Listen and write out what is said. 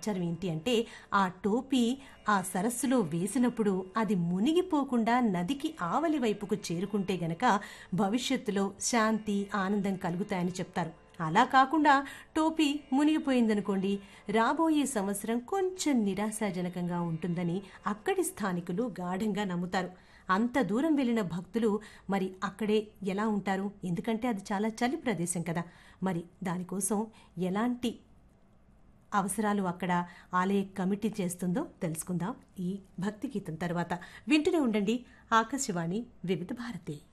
ఆచారం ఏంటి అంటే ఆ టోపీ ఆ సరస్సులో వేసినప్పుడు అది మునిగిపోకుండా నదికి ఆవలి వైపుకు చేరుకుంటే గనక భవిష్యత్తులో శాంతి ఆనందం కలుగుతాయని చెప్తారు అలా కాకుండా టోపీ మునిగిపోయిందనుకోండి రాబోయే సంవత్సరం కొంచెం నిరాశాజనకంగా ఉంటుందని అక్కడి స్థానికులు గాఢంగా నమ్ముతారు అంత దూరం వెళ్ళిన భక్తులు మరి అక్కడే ఎలా ఉంటారు ఎందుకంటే అది చాలా చలి ప్రదేశం కదా మరి దానికోసం ఎలాంటి అవసరాలు అక్కడ ఆలయ కమిటీ చేస్తుందో తెలుసుకుందాం ఈ భక్తి గీతం తర్వాత వింటూనే ఉండండి ఆకాశవాణి వివిధ భారతి